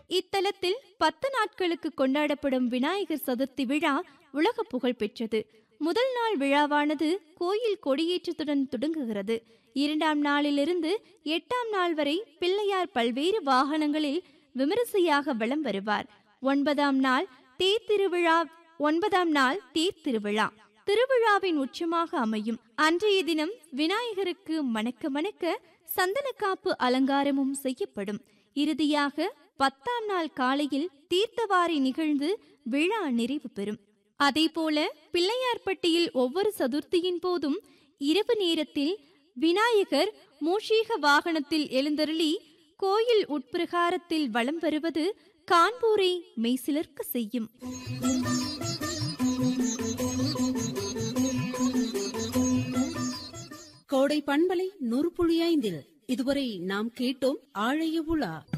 இத்தலத்தில் பத்து நாட்களுக்கு கொண்டாடப்படும் விநாயகர் சதுர்த்தி விழா உலக புகழ் பெற்றது முதல் நாள் விழாவானது கோயில் கொடியேற்றத்துடன் தொடங்குகிறது இரண்டாம் நாளிலிருந்து எட்டாம் நாள் வரை பிள்ளையார் பல்வேறு வாகனங்களில் விமரிசையாக வலம் வருவார் ஒன்பதாம் நாள் தேர் திருவிழா ஒன்பதாம் நாள் தேர் திருவிழா திருவிழாவின் உச்சமாக அமையும் அன்றைய தினம் விநாயகருக்கு மணக்க மணக்க சந்தனக்காப்பு அலங்காரமும் செய்யப்படும் இறுதியாக பத்தாம் நாள் காலையில் தீர்த்தவாரி நிகழ்ந்து விழா நிறைவு பெறும் அதேபோல பிள்ளையார்பட்டியில் ஒவ்வொரு சதுர்த்தியின் போதும் இரவு நேரத்தில் விநாயகர் மூஷீக வாகனத்தில் எழுந்தருளி கோயில் உட்பிரகாரத்தில் வலம் வருவது காண்போரை மெய்சிலர்க்க செய்யும் கோடை பண்பலை நூறு புள்ளி ஐந்தில் இதுவரை நாம் கேட்டோம் ஆழைய உலா